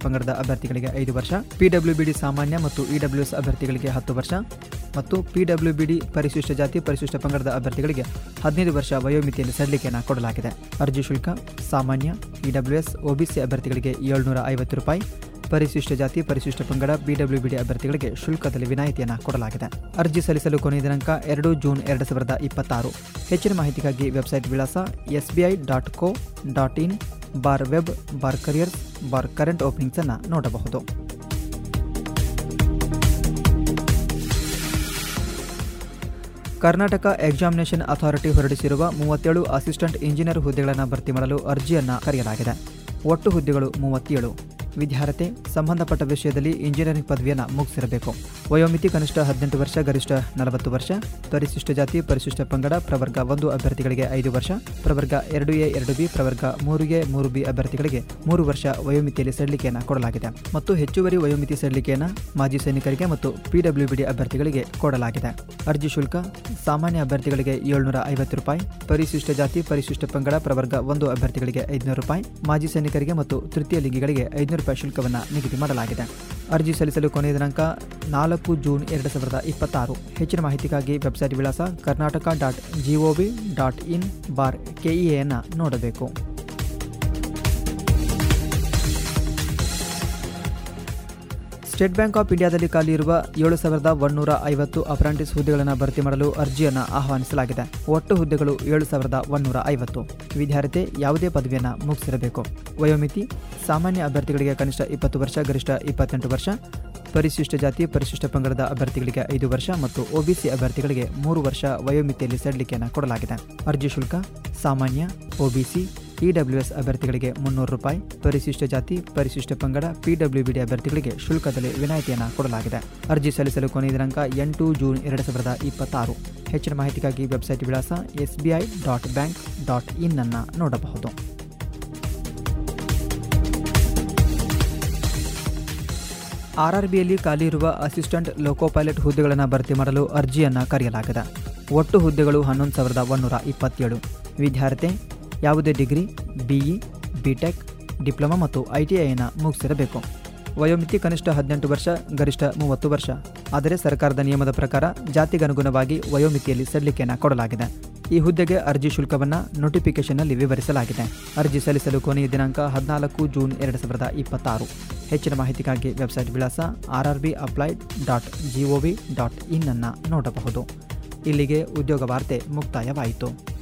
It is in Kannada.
ಪಂಗಡದ ಅಭ್ಯರ್ಥಿಗಳಿಗೆ ಐದು ವರ್ಷ ಪಿಡಬ್ಲ್ಯೂಬಿಡಿ ಸಾಮಾನ್ಯ ಮತ್ತು ಇಡಬ್ಲ್ಯೂಎಸ್ ಅಭ್ಯರ್ಥಿಗಳಿಗೆ ಹತ್ತು ವರ್ಷ ಮತ್ತು ಪಿಡಬ್ಲ್ಯೂಬಿಡಿ ಪರಿಶಿಷ್ಟ ಜಾತಿ ಪರಿಶಿಷ್ಟ ಪಂಗಡದ ಅಭ್ಯರ್ಥಿಗಳಿಗೆ ಹದಿನೈದು ವರ್ಷ ವಯೋಮಿತಿಯಲ್ಲಿ ಸಡಿಲಿಕೆಯನ್ನು ಕೊಡಲಾಗಿದೆ ಅರ್ಜಿ ಶುಲ್ಕ ಸಾಮಾನ್ಯ ಇಡಬ್ಲ್ಯೂಎಸ್ ಒಬಿಸಿ ಅಭ್ಯರ್ಥಿಗಳಿಗೆ ಏಳ್ನೂರ ಐವತ್ತು ರೂಪಾಯಿ ಪರಿಶಿಷ್ಟ ಜಾತಿ ಪರಿಶಿಷ್ಟ ಪಂಗಡ ಬಿಡಬ್ಲ್ಯೂಬಿಡಿ ಅಭ್ಯರ್ಥಿಗಳಿಗೆ ಶುಲ್ಕದಲ್ಲಿ ವಿನಾಯಿತಿಯನ್ನು ಕೊಡಲಾಗಿದೆ ಅರ್ಜಿ ಸಲ್ಲಿಸಲು ಕೊನೆಯ ದಿನಾಂಕ ಎರಡು ಜೂನ್ ಎರಡು ಸಾವಿರದ ಇಪ್ಪತ್ತಾರು ಹೆಚ್ಚಿನ ಮಾಹಿತಿಗಾಗಿ ವೆಬ್ಸೈಟ್ ವಿಳಾಸ S B I dot co dot in bar web bar careers bar current openings ಅನ್ನು ನೋಡಬಹುದು ಕರ್ನಾಟಕ ಎಕ್ಸಾಮಿನೇಷನ್ ಅಥಾರಿಟಿ ಹೊರಡಿಸಿರುವ ಮೂವತ್ತೇಳು ಅಸಿಸ್ಟೆಂಟ್ ಇಂಜಿನಿಯರ್ ಹುದ್ದೆಗಳನ್ನು ಭರ್ತಿ ಮಾಡಲು ಅರ್ಜಿಯನ್ನು ಕರೆಯಲಾಗಿದೆ ಒಟ್ಟು ಹುದ್ದೆಗಳು ಮೂವತ್ತೇಳು ವಿದ್ಯಾರ್ಥಿ ಸಂಬಂಧಪಟ್ಟ ವಿಷಯದಲ್ಲಿ ಇಂಜಿನಿಯರಿಂಗ್ ಪದವಿಯನ್ನು ಮುಗಿಸಿರಬೇಕು ವಯೋಮಿತಿ ಕನಿಷ್ಠ ಹದಿನೆಂಟು ವರ್ಷ ಗರಿಷ್ಠ ನಲವತ್ತು ವರ್ಷ ಪರಿಶಿಷ್ಟ ಜಾತಿ ಪರಿಶಿಷ್ಟ ಪಂಗಡ ಪ್ರವರ್ಗ ಒಂದು ಅಭ್ಯರ್ಥಿಗಳಿಗೆ ಐದು ವರ್ಷ ಪ್ರವರ್ಗ ಎರಡು ಎ ಎರಡು ಬಿ ಪ್ರವರ್ಗ ಮೂರು ಎ ಮೂರು ಬಿ ಅಭ್ಯರ್ಥಿಗಳಿಗೆ ಮೂರು ವರ್ಷ ವಯೋಮಿತಿಯಲ್ಲಿ ಸಡಿಲಿಕೆಯನ್ನು ಕೊಡಲಾಗಿದೆ ಮತ್ತು ಹೆಚ್ಚುವರಿ ವಯೋಮಿತಿ ಸಡಿಲಿಕೆಯನ್ನು ಮಾಜಿ ಸೈನಿಕರಿಗೆ ಮತ್ತು ಪಿಡಬ್ಲ್ಯೂಬಿಡಿ ಅಭ್ಯರ್ಥಿಗಳಿಗೆ ಕೊಡಲಾಗಿದೆ ಅರ್ಜಿ ಶುಲ್ಕ ಸಾಮಾನ್ಯ ಅಭ್ಯರ್ಥಿಗಳಿಗೆ ಏಳ್ನೂರ ಐವತ್ತು ರೂಪಾಯಿ ಪರಿಶಿಷ್ಟ ಜಾತಿ ಪರಿಶಿಷ್ಟ ಪಂಗಡ ಪ್ರವರ್ಗ ಒಂದು ಅಭ್ಯರ್ಥಿಗಳಿಗೆ ಐದುನೂರು ರೂಪಾಯಿ ಮಾಜಿ ಸೈನಿಕರಿಗೆ ಮತ್ತು ತೃತೀಯ ಲಿಂಗಿಗಳಿಗೆ ಐದುನೂರು ರೂಪಾಯಿ ಶುಲ್ಕವನ್ನು ನಿಗದಿ ಮಾಡಲಾಗಿದೆ ಅರ್ಜಿ ಸಲ್ಲಿಸಲು ಕೊನೆಯ ದಿನಾಂಕ ನಾಲ್ಕು ಜೂನ್ ಎರಡು ಸಾವಿರದ ಇಪ್ಪತ್ತಾರು ಹೆಚ್ಚಿನ ಮಾಹಿತಿಗಾಗಿ ವೆಬ್ಸೈಟ್ ವಿಳಾಸ Karnataka dot G O V dot in bar ಕೆಇಎಯನ್ನು ನೋಡಬೇಕು ಸ್ಟೇಟ್ ಬ್ಯಾಂಕ್ ಆಫ್ ಇಂಡಿಯಾದಲ್ಲಿ ಖಾಲಿ ಇರುವ ಏಳು ಸಾವಿರದ ಒಂದೂರ ಐವತ್ತು ಅಪ್ರೆಂಟಿಸ್ ಹುದ್ದೆಗಳನ್ನು ಭರ್ತಿ ಮಾಡಲು ಅರ್ಜಿಯನ್ನು ಆಹ್ವಾನಿಸಲಾಗಿದೆ ಒಟ್ಟು ಹುದ್ದೆಗಳು ಏಳು ಸಾವಿರದ ಒಂದೂರ ಐವತ್ತು ವಿದ್ಯಾರ್ಥಿ ಯಾವುದೇ ಪದವಿಯನ್ನು ಮುಗಿಸಿರಬೇಕು ವಯೋಮಿತಿ ಸಾಮಾನ್ಯ ಅಭ್ಯರ್ಥಿಗಳಿಗೆ ಕನಿಷ್ಠ ಇಪ್ಪತ್ತು ವರ್ಷ ಗರಿಷ್ಠ ಇಪ್ಪತ್ತೆಂಟು ವರ್ಷ ಪರಿಶಿಷ್ಟ ಜಾತಿ ಪರಿಶಿಷ್ಟ ಪಂಗಡದ ಅಭ್ಯರ್ಥಿಗಳಿಗೆ ಐದು ವರ್ಷ ಮತ್ತು ಒಬಿಸಿ ಅಭ್ಯರ್ಥಿಗಳಿಗೆ ಮೂರು ವರ್ಷ ವಯೋಮಿತಿಯಲ್ಲಿ ಸಡಿಲಿಕೆಯನ್ನು ಕೊಡಲಾಗಿದೆ ಅರ್ಜಿ ಶುಲ್ಕ ಸಾಮಾನ್ಯ ಒಬಿಸಿ ಇಡಬ್ಲ್ಯೂಎಸ್ ಅಭ್ಯರ್ಥಿಗಳಿಗೆ ಮುನ್ನೂರು ರೂಪಾಯಿ ಪರಿಶಿಷ್ಟ ಜಾತಿ ಪರಿಶಿಷ್ಟ ಪಂಗಡ ಪಿಡಬ್ಲ್ಯೂಬಿಡಿ ಅಭ್ಯರ್ಥಿಗಳಿಗೆ ಶುಲ್ಕದಲ್ಲಿ ವಿನಾಯಿತಿಯನ್ನು ಕೊಡಲಾಗಿದೆ ಅರ್ಜಿ ಸಲ್ಲಿಸಲು ಕೊನೆಯ ದಿನಾಂಕ ಎಂಟು ಜೂನ್ ಎರಡು ಸಾವಿರದ ಇಪ್ಪತ್ತಾರು ಹೆಚ್ಚಿನ ಮಾಹಿತಿಗಾಗಿ ವೆಬ್ಸೈಟ್ ವಿಳಾಸ S B I dot bank dot in ಅನ್ನು ನೋಡಬಹುದು ಆರ್ಆರ್ಬಿಯಲ್ಲಿ ಖಾಲಿ ಇರುವ ಅಸಿಸ್ಟೆಂಟ್ ಲೋಕೋ ಪೈಲಟ್ ಹುದ್ದೆಗಳನ್ನು ಭರ್ತಿ ಮಾಡಲು ಅರ್ಜಿಯನ್ನು ಕರೆಯಲಾಗಿದೆ ಒಟ್ಟು ಹುದ್ದೆಗಳು ಹನ್ನೊಂದು ಸಾವಿರದ ಒಂದೂರ ಇಪ್ಪತ್ತೇಳು ವಿದ್ಯಾರ್ಥಿ ಯಾವುದೇ ಡಿಗ್ರಿ ಬಿಇ ಬಿಟೆಕ್ ಡಿಪ್ಲೊಮಾ ಮತ್ತು ಐ ಟಿ ಐನ ಮುಗಿಸಿರಬೇಕು ವಯೋಮಿತಿ ಕನಿಷ್ಠ ಹದಿನೆಂಟು ವರ್ಷ ಗರಿಷ್ಠ ಮೂವತ್ತು ವರ್ಷ ಆದರೆ ಸರ್ಕಾರದ ನಿಯಮದ ಪ್ರಕಾರ ಜಾತಿಗನುಗುಣವಾಗಿ ವಯೋಮಿತಿಯಲ್ಲಿ ಸಡಿಲಿಕೆಯನ್ನು ಕೊಡಲಾಗಿದೆ ಈ ಹುದ್ದೆಗೆ ಅರ್ಜಿ ಶುಲ್ಕವನ್ನು ನೋಟಿಫಿಕೇಷನ್ನಲ್ಲಿ ವಿವರಿಸಲಾಗಿದೆ ಅರ್ಜಿ ಸಲ್ಲಿಸಲು ಕೊನೆಯ ದಿನಾಂಕ ಹದಿನಾಲ್ಕು ಜೂನ್ ಎರಡು ಸಾವಿರದ ಇಪ್ಪತ್ತಾರು ಹೆಚ್ಚಿನ ಮಾಹಿತಿಗಾಗಿ ವೆಬ್ಸೈಟ್ ವಿಳಾಸ R R B applied dot G O V dot in ಅನ್ನು ನೋಡಬಹುದು ಇಲ್ಲಿಗೆ ಉದ್ಯೋಗ ವಾರ್ತೆ ಮುಕ್ತಾಯವಾಯಿತು